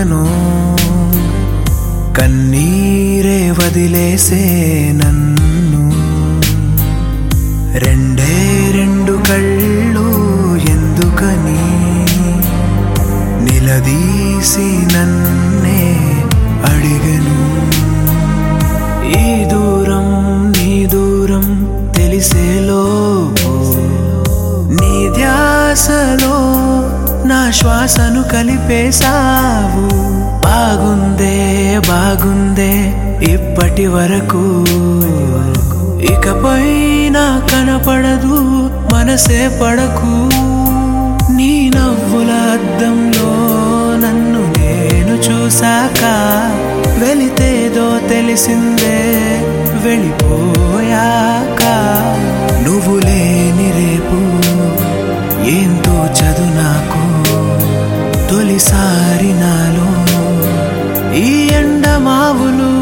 పక్కనో కన్నీరే వదిలేసే నన్ను రెండే రెండు కళ్ళు ఎందుకని నిలదీసి నన్నే అడిగను ఈ దూరం నీ దూరం తెలిసేలోపు నీ ధ్యాసలో నా శ్వాసను కలిపేశావు బాగుందే బాగుందే ఇప్పటి వరకు ఇకపై నా కనపడదు మనసే పడకు నీ నవ్వుల అద్దంలో నన్ను నేను చూశాక వెళితేదో తెలిసిందే వెళ్ళిపోయాక నువ్వు లేని రేపు ఏంతో చదు నాకు తొలిసారి నాలో ఈ ఎండమావులు